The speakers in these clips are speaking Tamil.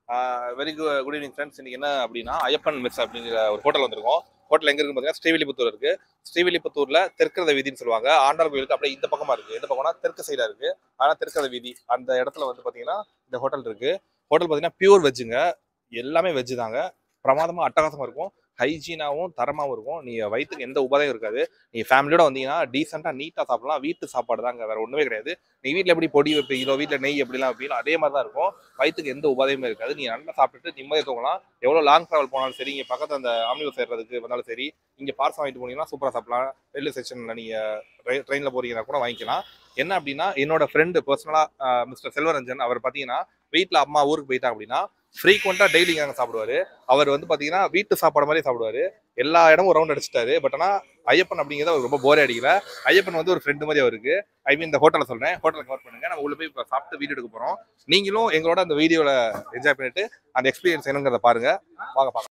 Very good good evening friends இன்னைக்கு என்ன அப்படின்னா ஐயப்பன் மெஸ் அப்படிங்கிற ஒரு ஹோட்டல் வந்திருக்கோம் ஹோட்டல் எங்க இருக்கு பார்த்தீங்கன்னா ஸ்ரீவில்லிபுத்தூர் இருக்கு ஸ்ரீவில்லிபுத்தூர்ல தெற்கத வீதின்னு சொல்லுவாங்க ஆண்டாள் கோயிலுக்கு அப்படியே இந்த பக்கமா இருக்கு எந்த பக்கம்னா தெற்கு சைடா இருக்கு ஆனா தெற்கத வீதி அந்த இடத்துல வந்து பாத்தீங்கன்னா இந்த ஹோட்டல் இருக்கு ஹோட்டல் பாத்தீங்கன்னா பியூர் வெஜ்ஜுங்க எல்லாமே வெஜ்ஜு தாங்க பிரமாதமா அட்டகாசமா இருக்கும் ஹைஜீனாவும் தரமாவும் இருக்கும் நீங்க வயிற்றுக்கு எந்த உபாதையும் இருக்காது நீங்க ஃபேமிலியோட வந்தீங்கன்னா டீசெண்டா நீட்டா சாப்பிடலாம் வீட்டு சாப்பாடு தாங்க வேற ஒண்ணுமே கிடையாது நீ வீட்ல எப்படி பொடி வைப்பீங்களோ வீட்ல நெய் எப்படிலாம் வைப்பீங்களோ அதே மாதிரி தான் இருக்கும் வயிற்றுக்கு எந்த உபாதையுமே இருக்காது நீங்க நல்லா சாப்பிட்டுட்டு நிம்மதியாக தூங்கலாம் எவ்வளவு லாங் டிராவல் போனாலும் சரி இங்க பக்கத்துல அந்த ஆம்னிபஸ் ஏறுறதுக்கு வந்தாலும் சரி இங்க பார்சல் வாங்கிட்டு போனீங்கன்னா சூப்பரா சாப்பிடலாம் ரயில்வே ஸ்டேஷன்ல நீங்க ட்ரெயின்ல போறீங்கன்னா கூட வாங்கிக்கலாம் என்ன அப்படின்னா என்னோட ஃப்ரெண்டு பர்சனலா மிஸ்டர் செல்வரஞ்சன் அவர் பாத்தீங்கன்னா வீட்ல அம்மா ஊருக்கு போயிட்டாங்க அப்படின்னா ஃப்ரீக்வெண்டா டெய்லி அங்கே சாப்பிடுவாரு அவர் வந்து பாத்தீங்கன்னா வீட்டு சாப்பாடு மாதிரி சாப்பிடுவாரு எல்லா இடமும் ரவுண்ட் அடிச்சிட்டாரு பட் ஆனா ஐயப்பன் அப்படிங்கிறது அவர் ரொம்ப போரே அடிக்கல ஐயப்பன் வந்து ஒரு ஃப்ரெண்டு மாதிரி அவருக்கு ஐ மீன் இந்த ஹோட்டலை சொல்றேன் ஹோட்டலை கவர் பண்ணுங்க நம்ம உள்ள போய் இப்போ சாப்பிட்டு வீடியோ எடுக்க போறோம் நீங்களும் எங்களோட அந்த வீடியோல என்ஜாய் பண்ணிட்டு அந்த எக்ஸ்பீரியன்ஸ் என்னங்கிறத பாருங்க வாங்க பார்க்கலாம்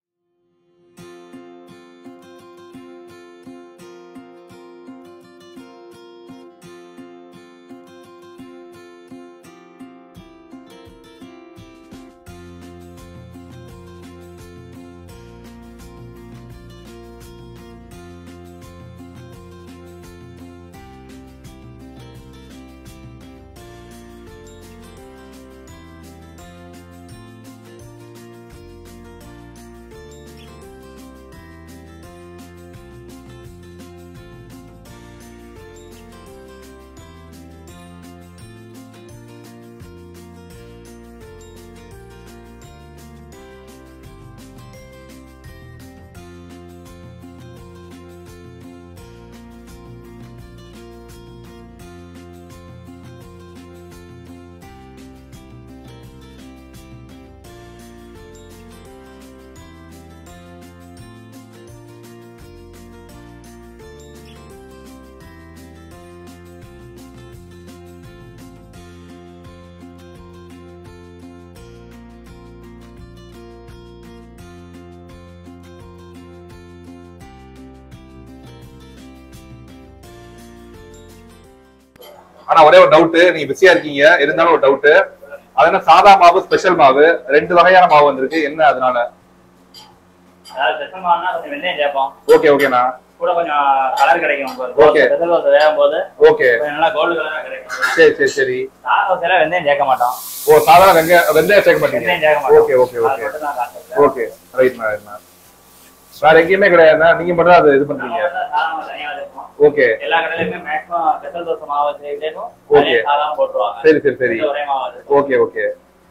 ஆனா ஒரே ஒரு டவுட் நீங்க பிஸியா இருக்கீங்க இருந்தாலும் ஒரு டவுட் அது என்ன சாதா மாவு ஸ்பெஷல் மாவு ரெண்டு வகையான மாவு வந்திருக்கு என்ன அதனால அதாவது ஸ்பெஷல் மாவுனா கொஞ்சம் வெந்தயம் சேர்ப்போம் ஓகே ஓகேண்ணா கூட கொஞ்சம் கலர் கிடைக்கும் Okay. ஸ்பெஷல் தோசை வேகும் போது ஓகே கொஞ்சம் நல்லா கோல்டு கலரா கிடைக்கும் சரி சரி சரி சாதா தோசையில வெந்தயம் சேர்க்க மாட்டோம் ஓ சாதாரண வெங்காய வெந்தயம் சேர்க்க மாட்டீங்க வெந்தயம் சேர்க்க மாட்டோம் ஓகே ஓகே அது ஓகே மட்டும் தான் concept. ஓகே ரைட்ண்ணா ரைட்ண்ணா வேற எங்கேயுமே கிடையாதுண்ணா நீங்க மட்டும் தான் அது இது பண்றீங்க நாம வந்து சாதாரணமா தனியா வச்சிருப்போம். ஓகே எல்லா கடையிலுமே மேக்ஸிமம் ஸ்பெஷல் தோசை மாவு சேர்க்கும் Okay. அதே சாதாரண போட்டுருவாங்க சரி சரி சரி இது ஒரே மாவு வச்சிருப்போம். ஓகே ஓகே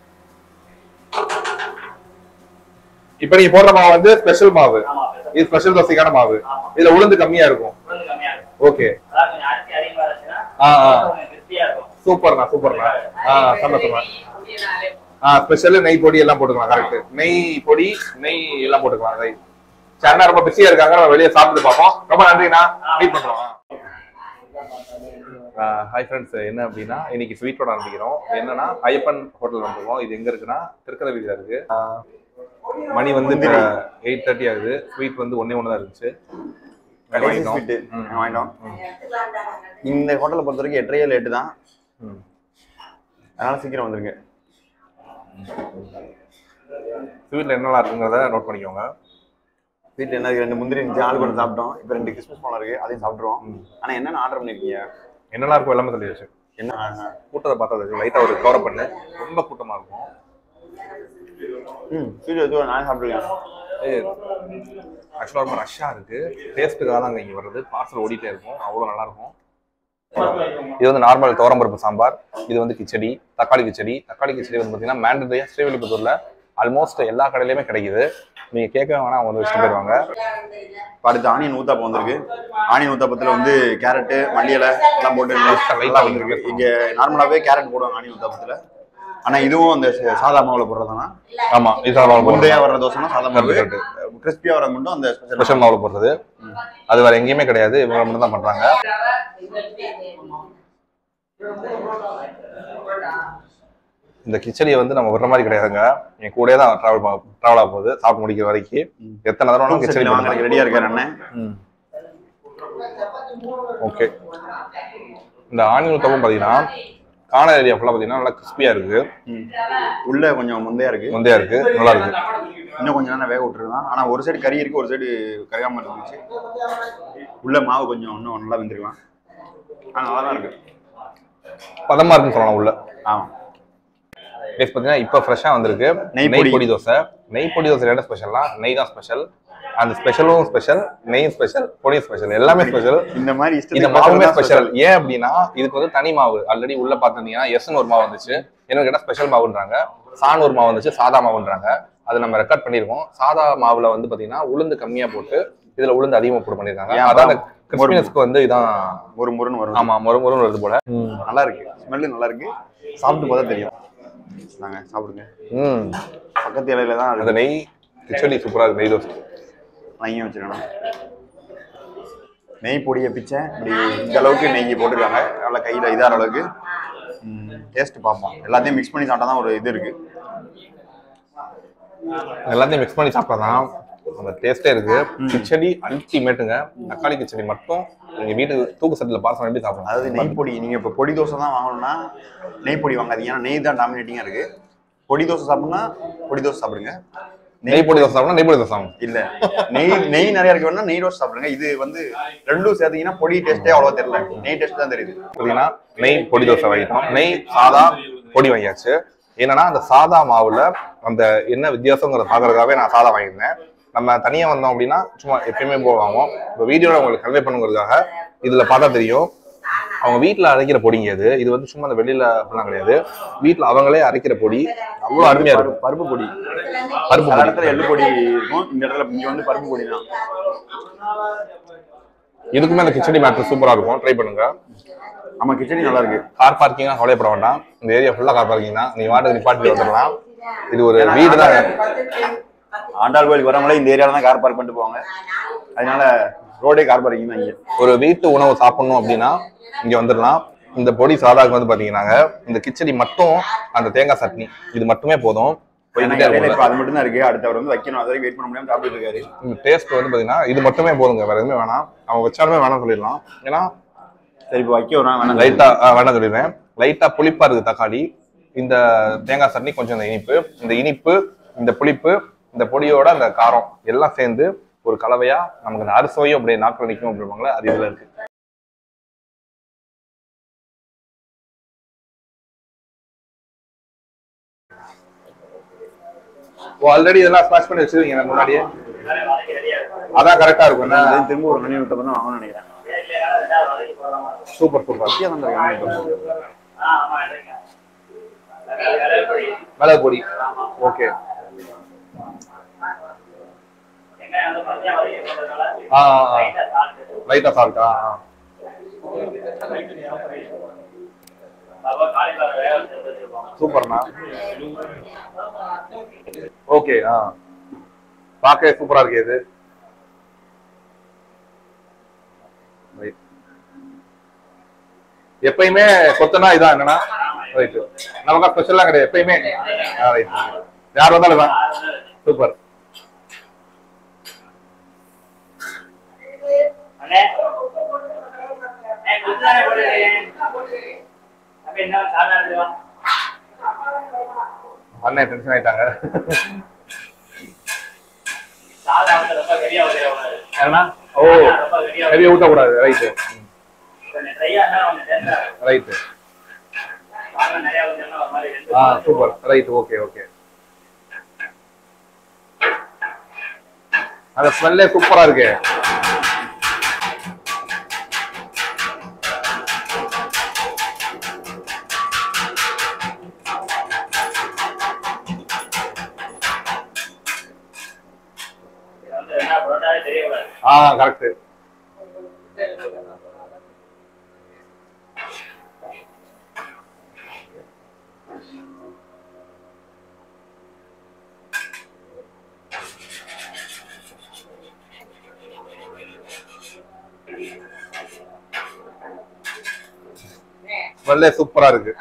இப்போ நீங்க போடுற மாவு வந்து ஸ்பெஷல் மாவு ஆமா special. இது ஸ்பெஷல் தோசைக்கான மாவு ஆமா. இதுல உளுந்து கம்மியா இருக்கும் உளுந்து கம்மியா இருக்கும் ஓகே அதாவது கொஞ்சம் அரிசி அதிகமா இருந்துச்சுன்னா ஆ, ஆ. தோசை கொஞ்சம் கிறிஸ்பியா இருக்கும் சூப்பர்ண்ணா சூப்பர்ண்ணா ஆ சந்தோஷமா ஆ ஸ்பெஷல் நெய் பொடி எல்லாம் போட்டுக்கலாம் கரெக்ட் நெய் பொடி நெய் எல்லாம் போட்டுக்கலாம் ரைட் சரி அண்ணா ரொம்ப பிஸியா இருக்காங்க நம்ம வெளியே சாப்பிட்டு பார்ப்போம் ரொம்ப நன்றிண்ணா மீட் பண்றோம் ஹாய் ஃப்ரெண்ட்ஸ் என்ன அப்படின்னா இன்னைக்கு ஸ்வீட்டோட ஆரம்பிக்கிறோம் என்னன்னா ஐயப்பன் ஹோட்டல் வந்துருக்கோம் இது எங்க இருக்குன்னா திருக்கத வீதியில இருக்கு மணி வந்து எயிட் தேர்ட்டி ஆகுது ஸ்வீட் வந்து ஒன்னே ஒன்று தான் இருந்துச்சு கடைசி வாங்கிட்டோம். ஸ்வீட்டு ம். வாங்கிட்டோம் இந்த ஹோட்டலை பொறுத்த வரைக்கும் எட்டரையே லேட்டு தான் ம். அதனால சீக்கிரம் வந்துருங்க ஸ்வீட்ல என்னெல்லாம் இருக்குங்கிறத நோட் பண்ணிக்கோங்க வீட்டில் என்ன இருக்கு? ரெண்டு முந்திரி இருந்துச்சு ஆள் கூட சாப்பிட்டோம் இப்போ ரெண்டு கிறிஸ்மஸ் பழம் இருக்கு அதையும் சாப்பிட்ருவோம் ஆனால் என்னென்ன ஆர்டர் பண்ணிருக்கீங்க என்னெல்லாம் இருக்கும் எல்லாமே சொல்லியாச்சு என்ன கூட்டத்தை பார்த்தா லைட்டா ஒரு கவர் பண்ணு ரொம்ப கூட்டமா இருக்கும் ம் ஸ்வீட் வச்சு நானே சாப்பிட்ருக்கேன் ஆக்சுவலாக ரொம்ப ரஷ்ஷாக இருக்கு டேஸ்ட்டுக்காக தான் இங்கே வர்றது பார்சல் ஓடிட்டே இருக்கும் அவ்வளோ நல்லா இருக்கும் இது வந்து நார்மல் துவரம்பருப்பு சாம்பார் இது வந்து கிச்சடி தக்காளி கிச்சடி தக்காளி கிச்சடி வந்து பார்த்தீங்கன்னா மேண்டட்ரியாக ஸ்ரீவில்லிபுத்தூரில் ஆல்மோஸ்ட் எல்லா கடையிலையுமே கிடைக்குது நீங்கள் கேட்க வேணா அவங்க வந்து வச்சுட்டு போயிடுவாங்க இப்போ அடுத்து ஆனியன் ஊத்தாப்பம் வந்திருக்கு ஆனியன் ஊத்தாப்பத்தில் வந்து கேரட்டு மல்லி இலை எல்லாம் போட்டு Light-ஆ நல்லா வந்திருக்கு இங்கே நார்மலாகவே கேரட் போடுவாங்க ஆனியன் ஊத்தாப்பத்தில் ஆனால் இதுவும் அந்த ச- சாதா மாவில் போடுறதுனா ஆமாம் இது சாம்பார் முந்தையா வர்ற தோசைனா சாதா மாவு Correct, கிறிஸ்பியாக வர மட்டும் அந்த ஸ்பெஷல் ஸ்பெஷல் மாவில் போடுறது அது வேற எங்கேயுமே கிடையாது இவங்க மட்டும் தான் பண்ணுறாங்க இந்த கிச்சடியை வந்து நம்ம விடுற மாதிரி கிடையாதுங்க என் கூடயே தான் டிராவல் டிராவல் ஆக போகுது சாப்பிட்டு முடிக்கிற வரைக்கும் எத்தனை தடவை வேணாலும் கிச்சடி வாங்குறதுக்கு ரெடியாக இருக்காரு அண்ணன் ஓகே இந்த ஆனியன் ஊத்தப்பம் பார்த்தீங்கன்னா கார்னர் ஏரியா ஃபுல்லாக பார்த்தீங்கன்னா நல்லா கிறிஸ்பியாக இருக்கு ம். உள்ள கொஞ்சம் முந்தையா இருக்கு முந்தையா இருக்கு நல்லா இருக்கு இன்னும் கொஞ்சம் நேரம் வேக விட்டுருந்தான் ஆனா ஒரு சைடு கறி இருக்கு ஒரு சைடு கறியாம இருந்துச்சு உள்ள மாவு கொஞ்சம் இன்னும் நல்லா வெந்திருக்கலாம் ஆனா நல்லா தான் இருக்கு பதமா இருக்குன்னு சொல்லலாம் உள்ள ஆமா நெக்ஸ்ட் பார்த்தீங்கன்னா இப்போ ஃப்ரெஷ்ஷாக வந்திருக்கு நெய் நெய் பொடி. பொடி தோசை நெய் பொடி தோசை என்ன ஸ்பெஷல்னா நெய் தான் ஸ்பெஷல் அந்த ஸ்பெஷலும் ஸ்பெஷல் நெய்யும் ஸ்பெஷல் பொடியும் ஸ்பெஷல் எல்லாமே ஸ்பெஷல் இந்த மாதிரி இந்த இஷ்டத்துக்கு மாவுமே பண்றது தான் ஸ்பெஷல் ஏன் அப்படின்னா இதுக்கு வந்து தனி மாவு ஆல்ரெடி உள்ள பாத்திருந்தீங்கன்னா எஸ்ன்னு ஒரு மாவு வந்துச்சு என்ன கேட்டா ஸ்பெஷல் மாவுன்றாங்க சான் ஒரு மாவு வந்துச்சு சாதா மாவுன்றாங்க அது நம்ம ரெக்கார்ட் பண்ணிருக்கோம் சாதா மாவுல வந்து பாத்தீங்கன்னா உளுந்து கம்மியா போட்டு இதுல உளுந்து அதிகமா போட்டு பண்ணிருக்காங்க ஏன் அதான் அப்ப கிறிஸ்பினஸ்க்கு வந்து இதான் ஒரு முருன்னு வரும் ஆமா முறு முருன்னு வருது போல நல்லா இருக்கு ஸ்மெல்லு நல்லா இருக்கு சாப்பிட்டு பார்த்தா தெரியும் நாங்க சாப்பிடுங்க ம் பக்கத்து இலையில தான் அந்த இருக்கு நெய் கிச்சடி சூப்பரா இருக்கு நெய் தோசை நெய்யும் வச்சிருக்கணும் நெய் பொடியை பிச்சேன் இப்படி இந்த அளவுக்கு நெய் போட்டுருக்காங்க நல்லா கையில் இதாகிற அளவுக்கு டேஸ்ட் பார்ப்போம் எல்லாத்தையும் மிக்ஸ் பண்ணி சாப்பிட்டா தான் ஒரு இது இருக்கு எல்லாத்தையும் மிக்ஸ் பண்ணி சாப்பிட்டாதான் அந்த டேஸ்டே இருக்கு கிச்சடி அல்டிமேட்டுங்க தக்காளி கிச்சடி மட்டும் நீங்க வீட்டுக்கு தூக்கு சட்டில் பார்சல் எப்படி சாப்பிடலாம் அதாவது நெய் பொடி நீங்க இப்போ பொடி தோசை தான் வாங்கணும்னா நெய் பொடி வாங்காதீங்க ஏன்னா நெய் தான் டாமினேட்டிங்காக இருக்கு பொடி தோசை சாப்பிடணும்னா பொடி தோசை சாப்பிடுங்க நெய் பொடி தோசை சாப்பிடணும் நெய் பொடி தோசை சாப்பிடணும் இல்ல நெய் நெய் நிறைய இருக்க வேணா நெய் தோசை சாப்பிடுங்க இது வந்து ரெண்டும் சேர்த்தீங்கன்னா பொடி டேஸ்டே அவ்வளோ தெரியல நெய் டேஸ்ட் தான் தெரியுது பார்த்தீங்கன்னா நெய் பொடி தோசை வாங்கிட்டோம் நெய் சாதா பொடி வாங்கியாச்சு என்னன்னா அந்த சாதா மாவுல அந்த என்ன வித்தியாசங்கிறத பாக்குறதுக்காகவே நான் சாதா வாங்கியிருந்தேன் நம்ம தனியா வந்தோம் அப்படின்னா சும்மா எப்பயுமே போய் வாங்குவோம் இப்போ வீடியோல உங்களுக்கு கன்வே பண்ணுங்கிறதுக்காக இதுல பார்த்தா தெரியும் அவங்க வீட்ல அரைக்கிற பொடிங்க இது இது வந்து சும்மா அந்த வெளியில அப்படிலாம் கிடையாது வீட்ல அவங்களே அரைக்கிற பொடி அவ்வளவு அருமையா இருக்கும் பருப்பு பொடி பருப்பு சில பொடி இடத்துல எள்ளு பொடி இருக்கும் இந்த இடத்துல இங்க வந்து பருப்பு பொடி தான் இதுக்குமே அந்த கிச்சடி மேட்ரு சூப்பரா இருக்கும் ட்ரை பண்ணுங்க ஆமா கிச்சடி நல்லா இருக்கு கார் பார்க்கிங்கா கவலைப்பட வேண்டாம் இந்த ஏரியா ஃபுல்லா கார் பார்க்கிங் தான் நீ வாட்டுக்கு நிப்பாட்டி வந்துடலாம் இது ஒரு வீடு தான் ஆண்டாள் கோயிலுக்கு வரவங்களே இந்த ஏரியால தான் கார் பார்க் பண்ணிட்டு போவாங்க அதனால ரோடே கார் பார்க்கிங் தான் இங்க ஒரு வீட்டு உணவு சாப்பிடணும் அப்படின்னா இங்க வந்துடலாம் இந்த பொடி சாதாக்கு வந்து பாத்தீங்கன்னாங்க இந்த கிச்சடி மட்டும் அந்த தேங்காய் சட்னி இது மட்டுமே போதும் போய்கிட்டே இடையில இருக்கும் இப்ப அது மட்டும் தான் இருக்கு அடுத்தவர் வந்து வைக்கணும் அது வரைக்கும் வெயிட் பண்ண முடியாம சாப்பிட்டு இருக்காரு இந்த டேஸ்ட் வந்து பாத்தீங்கன்னா இது மட்டுமே போதுங்க வேற எதுவுமே வேணாம் அவன் வச்சாலுமே வேணாம் சொல்லிடலாம் ஏன்னா சரி இப்போ வைக்க வரான் வேணாம் லைட்டா வேணாம் சொல்லிடுவேன் லைட்டா புளிப்பா இருக்கு தக்காளி இந்த தேங்காய் சட்னி கொஞ்சம் இந்த இனிப்பு இந்த இனிப்பு இந்த புளிப்பு இந்த பொடியோட அந்த காரம் எல்லாம் சேர்ந்து ஒரு கலவையா நமக்கு இந்த அரிசுவையும் அப்படியே நாக்கில் நிற்கும் அப்படிம்பாங்களே அது இதுல இருக்கு ஓ ஆல்ரெடி இதெல்லாம் ஸ்மாஷ் பண்ணி வச்சிருக்கீங்க எனக்கு முன்னாடியே எல்லாமே வதக்கி ரெடியா இருக்கும் அதான் கரெக்டா இருக்கும் நான் வந்து திரும்ப ஒரு மணி விட்ட தான் வாங்கணும்னு நினைக்கிறேன் இல்லையா ரெண்டாவது வதக்கி போடுற மாதிரி இருக்கும். சூப்பர் சூப்பர் பசியா தான் இருக்காங்க ஆ ஆமா எடுங்க கடல் பொடி மிளகு பொடி ஓகே வெங்காயம் வந்து பச்சையா வதக்கி போட்டதுனால ஆ, ஆ, ஆ. லைட்டா சாப்பிட்டு லைட்டா சால்ட்டா அப்போ காலிஃபிளவர் வேக வச்சு எடுத்து வச்சிருப்போம் சூப்பர்ண்ணா ஓகே ஆ பார்க்கவே சூப்பரா இருக்கு இது Right. எப்பயுமே கொத்தனா இதான் என்னன்னா ரைட் நமக்கா ஸ்பெஷல்லாம் கிடையாது எப்பயுமே ரைட் யார் வந்தாலும் தான் சூப்பர் அண்ணே அண்ணே குத்தானே போடுறேன் அப்ப என்ன சாதா இருக்குவா அண்ணன் டென்ஷன் ஆயிட்டாங்க சாதா வந்து ரொம்ப பெரிய ஒரு ஏன்னா ஓ ரொம்ப பெரிய நிறைய ஊட்டக்கூடாது ரைட்டு கொஞ்சம் ட்ரையா இருந்தா கொஞ்சம் டேஸ்டா இருக்கும் ரைட்டு சாதா நிறைய ஊத்தினா ஒரு மாதிரி ரெண்டு ஆ சூப்பர் ரைட் ஓகே ஓகே அந்த ஸ்மெல்லே சூப்பரா இருக்கு இது வந்து என்ன புரோட்டாவே தெரியக்கூடாது ஆ கரெக்ட் ஸ்மெல்லே சூப்பரா இருக்கு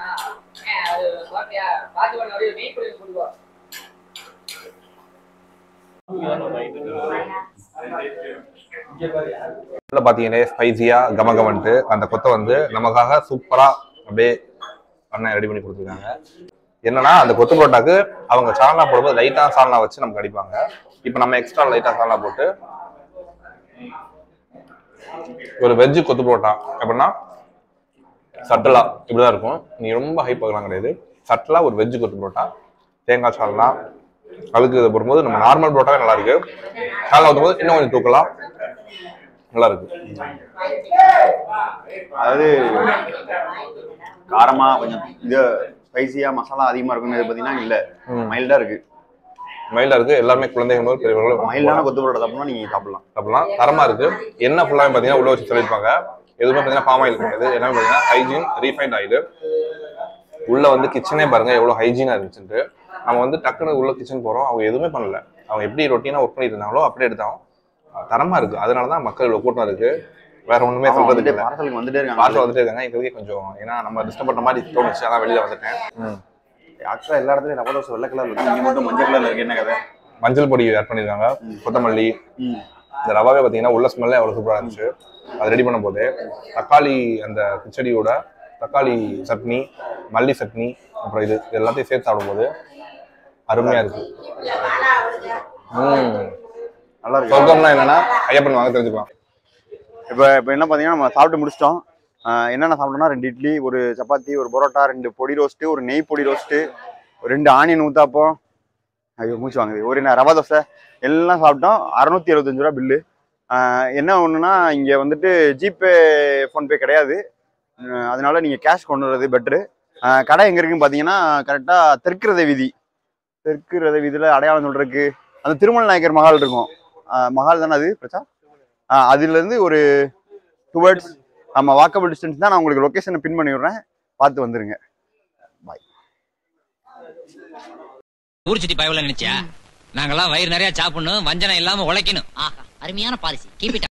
உள்ள பாத்தீங்கன்னா ஸ்பைசியா கமகமன்ட்டு அந்த கொத்தை வந்து நமக்காக சூப்பரா அப்படியே அண்ணன் ரெடி பண்ணி கொடுத்துருக்காங்க என்னன்னா அந்த கொத்து பரோட்டாக்கு அவங்க சால்னா போடும்போது லைட்டா சால்னா வச்சு நமக்கு அடிப்பாங்க இப்போ நம்ம எக்ஸ்ட்ரா லைட்டா சால்னா போட்டு ஒரு வெஜ்ஜு கொத்து பரோட்டா எப்படின்னா சட்டலா இப்படிதான் இருக்கும் நீ ரொம்ப ஹைப் ஆகலாம் கிடையாது சட்டலா ஒரு வெஜ்ஜு கொத்து பரோட்டா தேங்காய் சால்னா அதுக்கு இதை போடும்போது நம்ம நார்மல் பரோட்டாவே நல்லா இருக்கு சால்னா ஊற்றும்போது இன்னும் கொஞ்சம் தூக்கலாம் நல்லா இருக்கு அதாவது காரமா கொஞ்சம் இது ஸ்பைசியா மசாலா அதிகமா இருக்குன்னு பார்த்தீங்கன்னா இல்ல ம். மைல்டா இருக்கு மைல்டா இருக்கு எல்லாமே குழந்தைகள் முதல் பெரியவர்கள் மைல்டான கொத்து பரோட்டா சாப்பிடணும் நீங்க சாப்பிடலாம் அப்படிலாம் தரமா இருக்கு என்ன ஃபுல்லாமே பாத்தீங்கன்னா உள்ள வச்சு சொல்லியிருப்பாங்க எதுவுமே பாத்தீங்கன்னா பாம் ஆயில் கிடையாது எல்லாமே பாத்தீங்கன்னா ஹைஜீன் ரீஃபைண்ட் ஆயில் உள்ள வந்து கிச்சனே பாருங்க எவ்வளவு ஹைஜீனா இருந்துச்சுட்டு நம்ம வந்து டக்குனு உள்ள கிச்சன் போறோம் அவங்க எதுவுமே பண்ணல அவங்க எப்படி ரொட்டீனா ஒர்க் பண்ணிட்டு இருந்தாங்களோ அப்படியே எடுத்தோம் தரமா இருக்கு அதனாலதான் மக்கள் இவ்வளவு கூட்டம் இருக்கு வேற ஒண்ணுமே ஆமா, சொல்றதுக்கு வந்துட்டே இல்லை பார்சலுக்கு வந்துட்டே பார்த்து இருக்காங்க வந்துட்டே இருக்காங்க எங்களுக்கு கொஞ்சம் ஏன்னா நம்ம டிஸ்டர்ப் பண்ற மாதிரி தோணுச்சு அதான் வெளியில வந்துட்டேன் ம். ஆக்சுவலா எல்லா இடத்துலயும் ரவா தோசை வெள்ளை கலர்ல இருக்கு இங்க மட்டும் மஞ்சள் கலர்ல இருக்கு என்ன கதை மஞ்சள் பொடி ஆட் பண்ணிருக்காங்க கொத்தமல்லி ம். இந்த ரவாவே பார்த்தீங்கன்னா உள்ள ஸ்மெல்லே அவ்வளோ சூப்பராக இருந்துச்சு அது ரெடி பண்ணும் போது தக்காளி அந்த கிச்சடியோட தக்காளி சட்னி மல்லி சட்னி அப்புறம் இது இது எல்லாத்தையும் சேர்த்து சாப்பிடும்போது அருமையா இருக்கு ம் நல்லா இருக்கு சொர்க்கம்னா என்னன்னா ஐயப்பன் வாங்க தெரிஞ்சுக்கலாம் இப்போ இப்போ என்ன பார்த்தீங்கன்னா நம்ம சாப்பிட்டு முடிச்சிட்டோம் ஆஹ் என்னென்ன சாப்பிட்டோம்னா ரெண்டு இட்லி ஒரு சப்பாத்தி ஒரு பரோட்டா ரெண்டு பொடி ரோஸ்ட்டு ஒரு நெய் பொடி ரோஸ்ட்டு ரெண்டு ஆனியன் ஊத்தாப்பம் ஐயோ மூச்சு வாங்குது ஒரு என்ன ரவா தோசை எல்லாம் சாப்பிட்டோம் அறநூற்றி எழுபத்தஞ்சு ரூபா பில்லு என்ன ஒன்றுனா இங்கே வந்துட்டு ஜிபே ஃபோன்பே கிடையாது ஆஹ் அதனால நீங்கள் கேஷ் கொண்டு வர்றது பெட்ரு கடை எங்கே இருக்குன்னு பார்த்தீங்கன்னா கரெக்டாக தெற்கு ரத வீதி தெற்கு ரத வீதியில் அடையாளம் சொல்றதுக்கு அந்த திருமல் நாயக்கர் மஹால் இருக்கும் ஆஹ் மஹால் தானே அது பிரச்சா ஆஹ் அதுலேருந்து ஒரு டுவர்ட்ஸ் நம்ம வாக்கபிள் டிஸ்டன்ஸ் தான் நான் உங்களுக்கு லொக்கேஷனை பின் பண்ணி விடுறேன் பார்த்து வந்துருங்க ஊர் சுத்தி பயவுல நினைச்சியா நாங்கெல்லாம் வயிறு நிறைய சாப்பிடணும் வஞ்சனம் இல்லாம உழைக்கணும் ஆஹா அருமையான பாலிசி கீப் இட்